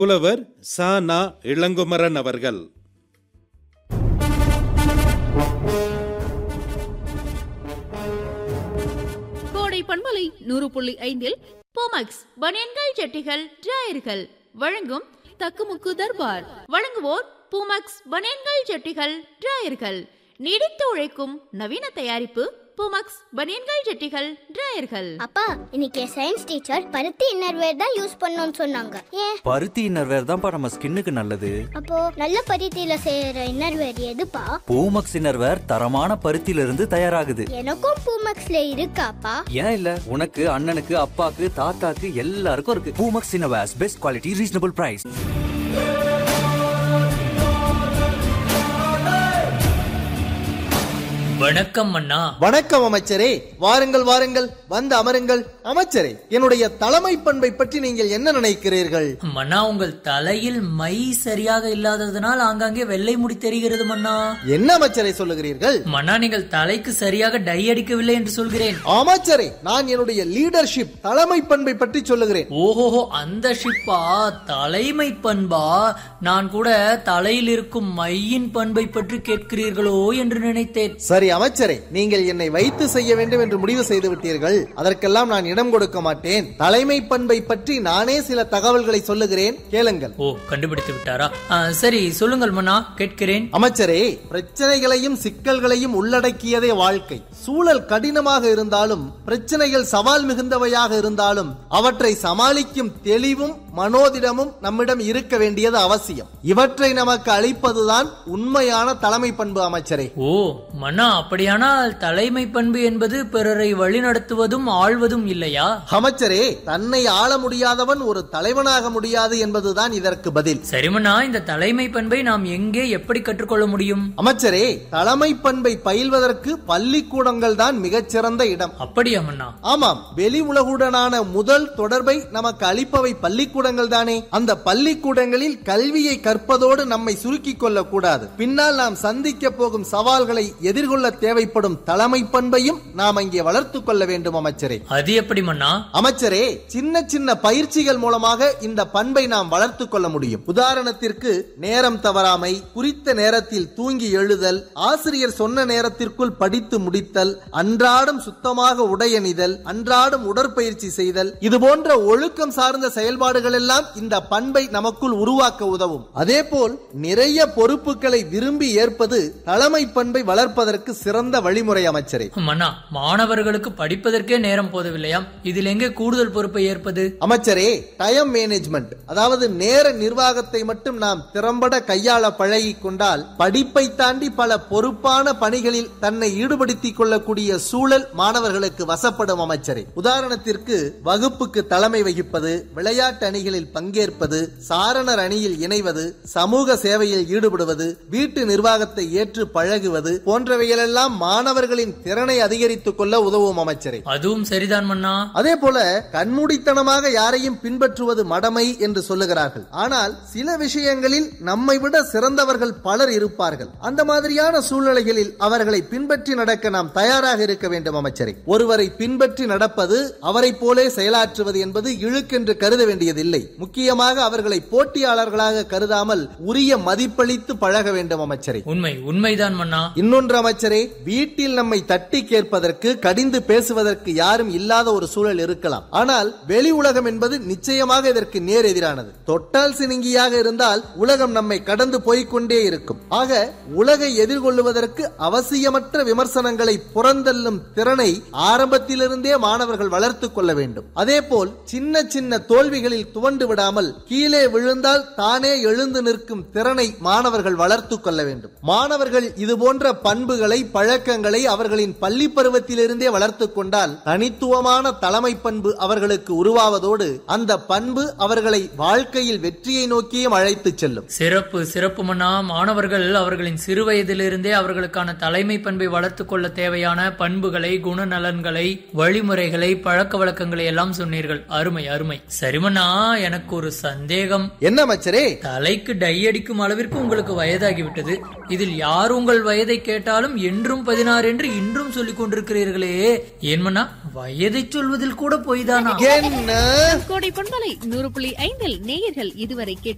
புலவர் சா நா இளங்குமரன் அவர்கள் கோடை பண்பலை நூறு புள்ளி ஐந்தில் போமக்ஸ் பனியன்கள் ஜட்டிகள் டிராயர்கள் வழங்கும் தக்குமுக்கு தர்பார் வழங்குவோர் பூமக்ஸ் பனியன்கள் ஜட்டிகள் டிராயர்கள் நீடித்து உழைக்கும் நவீன தயாரிப்பு பூமக்ஸ் பனியன்கள் ஜட்டிகள் டிராயர்கள் அப்பா இன்னைக்கு சயின்ஸ் டீச்சர் பருத்தி இன்னர்வேர் தான் யூஸ் பண்ணணும்னு சொன்னாங்க ஏன் பருத்தி இன்னர்வேர் தான்ப்பா நம்ம ஸ்கின்னுக்கு நல்லது அப்போ நல்ல பருத்தியில செய்யற இன்னர்வேர் எதுப்பா பூமக்ஸ் இன்னர்வேர் தரமான பருத்தியில இருந்து தயாராகுது எனக்கும் பூமக்ஸ்ல இருக்காப்பா ஏன் இல்ல உனக்கு அண்ணனுக்கு அப்பாக்கு தாத்தாக்கு எல்லாருக்கும் இருக்கு Poomex innerwears best quality reasonable price வணக்கம் அண்ணா வணக்கம் அமைச்சரே வாருங்கள் வாருங்கள் வந்து அமருங்கள் அமைச்சரே என்னுடைய தலைமை பண்பை பற்றி நீங்கள் என்ன நினைக்கிறீர்கள் மன்னா உங்கள் தலையில் மை சரியாக இல்லாததனால் ஆங்காங்கே வெள்ளை முடி தெரிகிறது மன்னா என்ன அமைச்சரை சொல்லுகிறீர்கள் மன்னா நீங்கள் தலைக்கு சரியாக டை அடிக்கவில்லை என்று சொல்கிறேன் அமைச்சரே நான் என்னுடைய லீடர்ஷிப் தலைமை பண்பை பற்றி சொல்லுகிறேன் ஓஹோஹோ அந்த ஷிப்பா தலைமை பண்பா நான் கூட தலையில் இருக்கும் மையின் பண்பை பற்றி கேட்கிறீர்களோ என்று நினைத்தேன் சரி அமைச்சரே நீங்கள் என்னை வைத்து செய்ய வேண்டும் என்று முடிவு செய்து விட்டீர்கள் அதற்கெல்லாம் நான் இடம் கொடுக்க மாட்டேன் தலைமை பண்பை பற்றி நானே சில தகவல்களை சொல்லுகிறேன் கேளுங்கள் ஓ கண்டுபிடித்து விட்டாரா ஆ, சரி சொல்லுங்கள் மன்னா கேட்கிறேன் அமைச்சரே பிரச்சனைகளையும் சிக்கல்களையும் உள்ளடக்கியதே வாழ்க்கை சூழல் கடினமாக இருந்தாலும் பிரச்சனைகள் சவால் மிகுந்தவையாக இருந்தாலும் அவற்றை சமாளிக்கும் தெளிவும் மனோதிடமும் நம்மிடம் இருக்க வேண்டியது அவசியம் இவற்றை நமக்கு அளிப்பதுதான் உண்மையான தலைமை பண்பு அமைச்சரே ஓ மன்னா அப்படியானால் தலைமை பண்பு என்பது பிறரை வழிநடத்துவதும் ஆள்வதும் இல்லையா அமைச்சரே தன்னை ஆள முடியாதவன் ஒரு தலைவனாக முடியாது என்பதுதான் இதற்கு பதில் சரிமண்ணா இந்த தலைமை பண்பை நாம் எங்கே எப்படி கற்றுக்கொள்ள முடியும் அமைச்சரே தலைமை பண்பை பயில்வதற்கு பள்ளிக்கூடங்கள் தான் மிகச்சிறந்த இடம் அப்படியா மன்னா ஆமாம் வெளி உலகுடனான முதல் தொடர்பை நமக்கு அளிப்பவை பள்ளிக்கூடங்கள் தானே அந்த பள்ளிக்கூடங்களில் கல்வியை கற்பதோடு நம்மை சுருக்கிக் கொள்ளக் கூடாது பின்னால் நாம் சந்திக்க போகும் சவால்களை எதிர்கொள்ள தேவைப்படும் தலைமை பண்பையும் நாம் அங்கே வளர்த்துக் கொள்ள வேண்டும் அமைச்சரே அது எப்படி மன்னா அமைச்சரே சின்ன சின்ன பயிற்சிகள் மூலமாக இந்த பண்பை நாம் வளர்த்துக் கொள்ள முடியும் உதாரணத்திற்கு நேரம் தவறாமை குறித்த நேரத்தில் தூங்கி எழுதல் ஆசிரியர் சொன்ன நேரத்திற்குள் படித்து முடித்தல் அன்றாடம் சுத்தமாக உடையணிதல் அன்றாடம் உடற்பயிற்சி செய்தல் இது போன்ற ஒழுக்கம் சார்ந்த செயல்பாடுகள் எல்லாம் இந்த பண்பை நமக்குள் உருவாக்க உதவும் அதேபோல் நிறைய பொறுப்புகளை விரும்பி ஏற்பது தலைமை பண்பை வளர்ப்பதற்கு சிறந்த வழிமுறை அமைச்சரே மன்னா மாணவர்களுக்கு படிப்பதற்கே நேரம் போதவில்லையாம் இதில் எங்கே கூடுதல் பொறுப்பை ஏற்பது அமைச்சரே டைம் மேனேஜ்மெண்ட் அதாவது நேர நிர்வாகத்தை மட்டும் நாம் திறம்பட கையாள பழகிக் கொண்டால் படிப்பை தாண்டி பல பொறுப்பான பணிகளில் தன்னை ஈடுபடுத்திக் கொள்ளக்கூடிய சூழல் மாணவர்களுக்கு வசப்படும் அமைச்சரே உதாரணத்திற்கு வகுப்புக்கு தலைமை வகிப்பது விளையாட்டு அணிகளில் பங்கேற்பது சாரணர் அணியில் இணைவது சமூக சேவையில் ஈடுபடுவது வீட்டு நிர்வாகத்தை ஏற்று பழகுவது போன்றவைகளெல்லாம் மாணவர்களின் திறனை அதிகரித்துக் கொள்ள உதவும் அமைச்சரே அதுவும் சரிதான் மன்னா அதே போல கண்மூடித்தனமாக யாரையும் பின்பற்றுவது மடமை என்று சொல்லுகிறார்கள் ஆனால் சில விஷயங்களில் நம்மை விட சிறந்தவர்கள் பலர் இருப்பார்கள் அந்த மாதிரியான சூழ்நிலைகளில் அவர்களை பின்பற்றி நடக்க நாம் தயாராக இருக்க வேண்டும் அமைச்சரே ஒருவரை பின்பற்றி நடப்பது அவரை போலே செயலாற்றுவது என்பது இழுக்கென்று கருத வேண்டியதில்லை முக்கியமாக அவர்களை போட்டியாளர்களாக கருதாமல் உரிய மதிப்பளித்து பழக வேண்டும் அமைச்சரே உண்மை உண்மைதான் மன்னா இன்னொன்று அமைச்சரே வீட்டில் நம்மை தட்டி கேட்பதற்கு கடிந்து பேசுவதற்கு யாரும் இல்லாத ஒரு சூழல் இருக்கலாம் ஆனால் வெளி உலகம் என்பது நிச்சயமாக இதற்கு நேர் எதிரானது தொட்டால் சினுங்கியாக இருந்தால் உலகம் நம்மை கடந்து போய்க்கொண்டே இருக்கும் ஆக உலகை எதிர்கொள்ளுவதற்கு அவசியமற்ற விமர்சனங்களை புறந்தள்ளும் திறனை ஆரம்பத்திலிருந்தே மாணவர்கள் வளர்த்துக் கொள்ள வேண்டும் அதேபோல் சின்ன சின்ன தோல்விகளில் துவண்டு விடாமல் கீழே விழுந்தால் தானே எழுந்து நிற்கும் திறனை மாணவர்கள் வளர்த்துக் கொள்ள வேண்டும் மாணவர்கள் இது போன்ற பண்புகளை பழக்கங்களை அவர்களின் பள்ளி பருவத்திலிருந்தே வளர்த்துக் கொண்டால் தனித்துவமான தலைமை பண்பு அவர்களுக்கு உருவாவதோடு அந்த பண்பு அவர்களை வாழ்க்கையில் வெற்றியை நோக்கியும் அழைத்துச் செல்லும் சிறப்பு சிறப்பு மன்னா மாணவர்கள் அவர்களின் சிறு வயதிலிருந்தே அவர்களுக்கான தலைமை பண்பை வளர்த்துக் கொள்ள தேவையான பண்புகளை குணநலன்களை வழிமுறைகளை பழக்க வழக்கங்களை எல்லாம் சொன்னீர்கள் அருமை அருமை சரிமண்ணா எனக்கு ஒரு சந்தேகம் என்ன மச்சரே தலைக்கு டை அடிக்கும் அளவிற்கு உங்களுக்கு வயதாகிவிட்டது இதில் யார் உங்கள் வயதை கேட்டாலும் என்றும் பதினாறு என்று இன்றும் சொல்லிக் கொண்டிருக்கிறீர்களே ஏன்மண்ணா வயதை சொல்வதில் கூட பொய்தானா என்ன கோடை பண்பலை நூறு புள்ளி ஐந்தில் நேயர்கள் இதுவரை கேட்டு